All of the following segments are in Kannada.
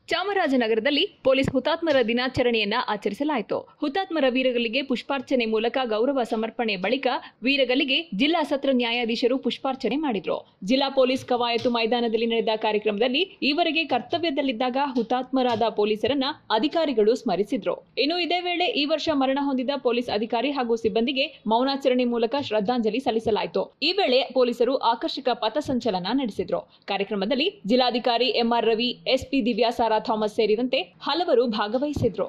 ಚಾಮರಾಜನಗರದಲ್ಲಿ ಪೊಲೀಸ್ ಹುತಾತ್ಮರ ದಿನಾಚರಣೆಯನ್ನ ಆಚರಿಸಲಾಯಿತು ಹುತಾತ್ಮರ ವೀರಗಳಿಗೆ ಪುಷ್ಪಾರ್ಚನೆ ಮೂಲಕ ಗೌರವ ಸಮರ್ಪಣೆ ಬಳಿಕ ವೀರಗಳಿಗೆ ಜಿಲ್ಲಾ ಸತ್ರ ನ್ಯಾಯಾಧೀಶರು ಪುಷ್ಪಾರ್ಚನೆ ಮಾಡಿದ್ರು ಜಿಲ್ಲಾ ಪೊಲೀಸ್ ಕವಾಯತು ಮೈದಾನದಲ್ಲಿ ನಡೆದ ಕಾರ್ಯಕ್ರಮದಲ್ಲಿ ಈವರೆಗೆ ಕರ್ತವ್ಯದಲ್ಲಿದ್ದಾಗ ಹುತಾತ್ಮರಾದ ಪೊಲೀಸರನ್ನ ಅಧಿಕಾರಿಗಳು ಸ್ಮರಿಸಿದ್ರು ಇನ್ನು ಇದೇ ವೇಳೆ ಈ ವರ್ಷ ಮರಣ ಹೊಂದಿದ ಪೊಲೀಸ್ ಅಧಿಕಾರಿ ಹಾಗೂ ಸಿಬ್ಬಂದಿಗೆ ಮೌನಾಚರಣೆ ಮೂಲಕ ಶ್ರದ್ಧಾಂಜಲಿ ಸಲ್ಲಿಸಲಾಯಿತು ಈ ವೇಳೆ ಪೊಲೀಸರು ಆಕರ್ಷಕ ಪಥಸಂಚಲನ ನಡೆಸಿದ್ರು ಕಾರ್ಯಕ್ರಮದಲ್ಲಿ ಜಿಲ್ಲಾಧಿಕಾರಿ ಎಂಆರ್ ರವಿ ಎಸ್ಪಿ ದಿವ್ಯಾ ಸಾರಾ ಥಾಮಸ್ ಸೇರಿದಂತೆ ಹಲವರು ಭಾಗವಹಿಸಿದ್ರು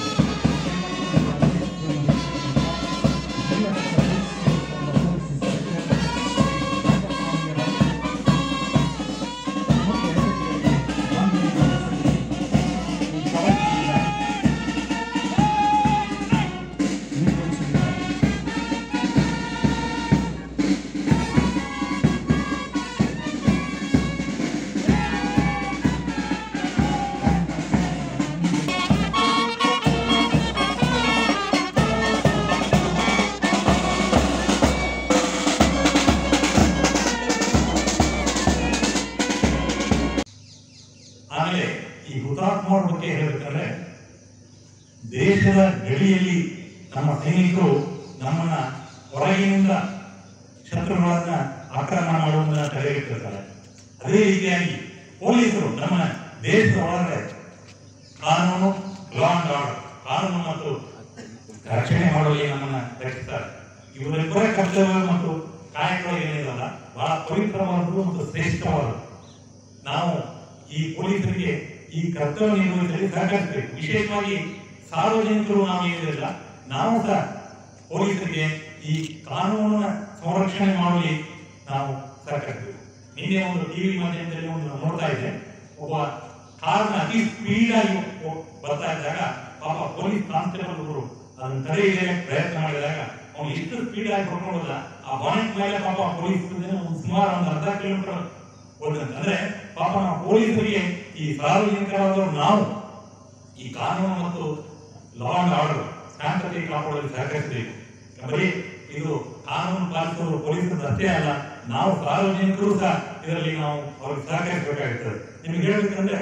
ಆಮೇಲೆ ಈ ಹುತಾತ್ಮರ ಬಗ್ಗೆ ಹೇಳಬೇಕಂದ್ರೆ ದೇಶದ ಗಡಿಯಲ್ಲಿ ನಮ್ಮ ಸೈನಿಕರು ನಮ್ಮನ್ನ ಹೊರಗಿನಿಂದ ಶತ್ರುಗಳನ್ನ ಆಕ್ರಮಣ ಮಾಡುವುದನ್ನ ತಡೆಗಟ್ಟಿರ್ತಾರೆ ಅದೇ ರೀತಿಯಾಗಿ ಪೊಲೀಸರು ನಮ್ಮ ದೇಶದ ಒಳಗಡೆ ಕಾನೂನು ಲಾ ಅಂಡ್ ಆರ್ಡರ್ ಕಾನೂನು ಮತ್ತು ರಕ್ಷಣೆ ಮಾಡುವಲ್ಲಿ ನಮ್ಮನ್ನ ರಕ್ಷಿಸ್ತಾರೆ ಇವರಿಬ್ಬರ ಕರ್ತವ್ಯ ಮತ್ತು ಕಾಯಕಗಳು ಏನಿರಲ್ಲ ಬಹಳ ಪವಿತ್ರವಾದದ್ದು ಮತ್ತು ಶ್ರೇಷ್ಠವಾದದ್ದು ನಾವು ಈ ಪೊಲೀಸರಿಗೆ ಈ ಕರ್ತವ್ಯ ನಿರ್ವಹಿಸಲು ಸಹಕರಿಸಬೇಕು ವಿಶೇಷವಾಗಿ ಸಾರ್ವಜನಿಕರು ನಾವು ಏನಿರಲಿಲ್ಲ ನಾವು ಸಹ ಪೊಲೀಸರಿಗೆ ಈ ಕಾನೂನಿನ ಸಂರಕ್ಷಣೆ ಮಾಡುವಲ್ಲಿ ನಾವು ಸಹಕರಿಸಬೇಕು ನಿನ್ನೆ ಒಂದು ಟಿವಿ ಮಾಧ್ಯಮದಲ್ಲಿ ಒಂದು ನೋಡ್ತಾ ಇದ್ದೆ ಒಬ್ಬ ಕಾರ್ನ ಅತಿ ಸ್ಪೀಡ್ ಆಗಿ ಹೋ- ಬರ್ತಾ ಇದ್ದಾಗ ಪಾಪ ಪೊಲೀಸ್ ಕಾನ್ಸ್ಟೇಬಲ್ ಅವರು ಅದನ್ನು ತಡೆ ಹಿಡಿಯಕ್ಕೆ ಪ್ರಯತ್ನ ಮಾಡಿದಾಗ ಅವನು ಎಷ್ಟು ಸ್ಪೀಡ್ ಆಗಿ ಹೊಡ್ಕೊಂಡು ಹೋದ ಆ ಬಾನೆಟ್ ಮೇಲೆ ಪಾಪ ಪೊಲೀಸ್ ಸುಮಾರು ಒಂದು ಅರ್ಧ ಕಿಲೋಮೀಟರ್ ಹೋದಂತೆ ಅಂದ್ರೆ ಪಾಪ ನಾವು ಪೊಲೀಸರಿಗೆ ಈ ಸಾರ್ವಜನಿಕರಾದವರು ನಾವು ಈ ಕಾನೂನು ಮತ್ತು ಲಾ ಅಂಡ್ ಆರ್ಡರ್ ಶಾಂತತೆ ಕಾಪಾಡಲು ಸಹಕರಿಸಬೇಕು ಬರೀ ಇದು ಕಾನೂನು ಪಾಲಿಸುವ ಪೊಲೀಸರು ಅಷ್ಟೇ ಅಲ್ಲ ನಾವು ಸಾರ್ವಜನಿಕರು ಸಹ ಇದರಲ್ಲಿ ನಾವು ಅವ್ರಿಗೆ ಸಹಕರಿಸಬೇಕಾಗುತ್ತದೆ ನಿಮ್ಗೆ ಹೇಳ್ಬೇಕಂದ್ರೆ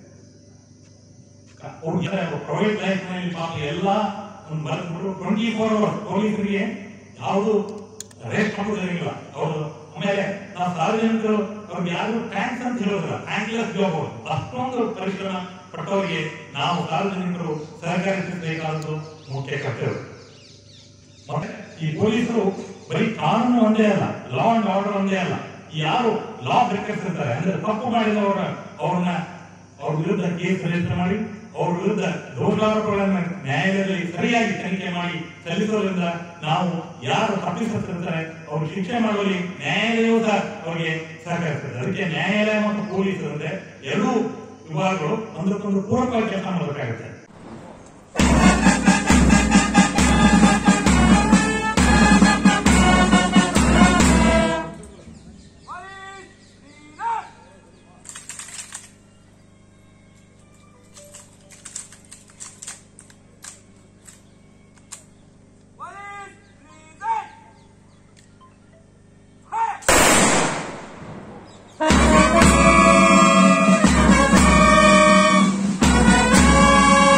ಪ್ರೈವೇಟ್ ಲೈಫ್ ನಲ್ಲಿ ಪಾಪ ಎಲ್ಲ ಒಂದು ಬರೆದ್ಬಿಟ್ಟು ಟ್ವೆಂಟಿ ಫೋರ್ ಅವರ್ಸ್ ಪೊಲೀಸರಿಗೆ ಯಾವುದು ರೇಟ್ ಮಾಡೋದಿಲ್ಲ ಅವರು ಆಮೇಲೆ ನಾವು ಸಾರ್ವಜನಿಕರು ಅವ್ರಿಗೆ ಯಾರು ಟ್ಯಾಂಕ್ಸ್ ಅಂತ ಹೇಳೋದಿಲ್ಲ ಟ್ಯಾಂಕ್ಲೆಸ್ ಜಾಬ್ ಅವರು ಅಷ್ಟೊಂದು ಪರಿಶ್ರಮ ಪಟ್ಟವರಿಗೆ ನಾವು ಸಾರ್ವಜನಿಕರು ಸಹಕರಿಸಬೇಕಾದದ್ದು ಮುಖ್ಯ ಕರ್ತವ್ಯ ಮತ್ತೆ ಈ ಪೊಲೀಸರು ಬರೀ ಕಾನೂನು ಒಂದೇ ಅಲ್ಲ ಲಾ ಅಂಡ್ ಆರ್ಡರ್ ಒಂದೇ ಅಲ್ಲ ಯಾರು ಲಾ ಬ್ರೇಕರ್ಸ್ ಇರ್ತಾರೆ ಅಂದ್ರೆ ತಪ್ಪು ಮಾಡಿದವರ ಅವ್ರನ್ನ ಅವ್ರ ವಿರುದ್ಧ ಕೇಸ್ ರಿಜಿಸ್ಟರ್ ಮಾಡಿ ಅವ್ರ ವಿರುದ್ಧ ದೋಷಾರೋಪಗಳನ್ನ ನ್ಯಾಯಾಲಯದಲ್ಲಿ ಸರಿಯಾಗಿ ತನಿಖೆ ಮಾಡಿ ಸಲ್ಲಿಸೋದ್ರಿಂದ ನಾವು ಯಾರು ತಪ್ಪಿಸುತ್ತಿರ್ತಾರೆ ಅವ್ರು ಶಿಕ್ಷೆ ಮಾಡುವಲ್ಲಿ ನ್ಯಾಯಾಲಯವೂ ಸಹ ಅವರಿಗೆ ಸಹಕರಿಸ್ತದೆ ಅದಕ್ಕೆ ನ್ಯಾಯಾಲಯ ಮತ್ತು ಪೊಲೀಸರು ಅಂದ್ರೆ ಎರಡೂ ವಿಭಾಗಗಳು ಒಂದಕ್ಕೊಂದು ಪೂರಕವಾಗಿ ಕೆಲಸ ಮಾಡಬೇಕಾಗುತ್ತೆ Hey!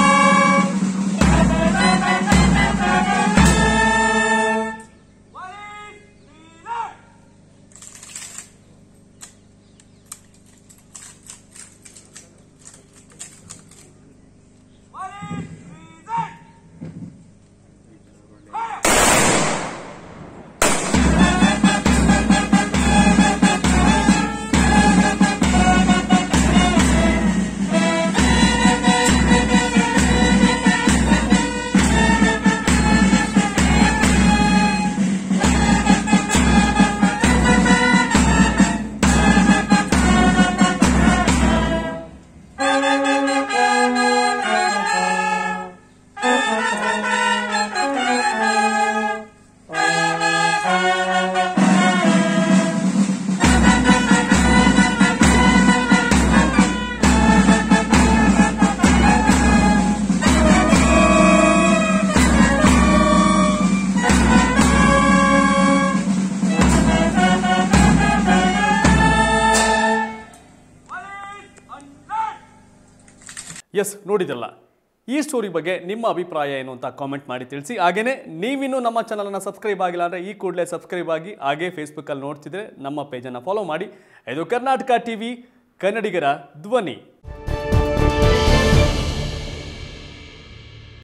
ಎಸ್ ನೋಡಿದಲ್ಲ ಈ ಸ್ಟೋರಿ ಬಗ್ಗೆ ನಿಮ್ಮ ಅಭಿಪ್ರಾಯ ಏನು ಅಂತ ಕಾಮೆಂಟ್ ಮಾಡಿ ತಿಳಿಸಿ ಹಾಗೆಯೇ ನೀವಿನ್ನೂ ನಮ್ಮ ಚಾನಲನ್ನು ಸಬ್ಸ್ಕ್ರೈಬ್ ಆಗಿಲ್ಲ ಅಂದರೆ ಈ ಕೂಡಲೇ ಸಬ್ಸ್ಕ್ರೈಬ್ ಆಗಿ ಹಾಗೇ ಫೇಸ್ಬುಕ್ಕಲ್ಲಿ ನೋಡ್ತಿದ್ರೆ ನಮ್ಮ ಪೇಜನ್ನು ಫಾಲೋ ಮಾಡಿ ಇದು ಕರ್ನಾಟಕ ಟಿ ವಿ ಕನ್ನಡಿಗರ ಧ್ವನಿ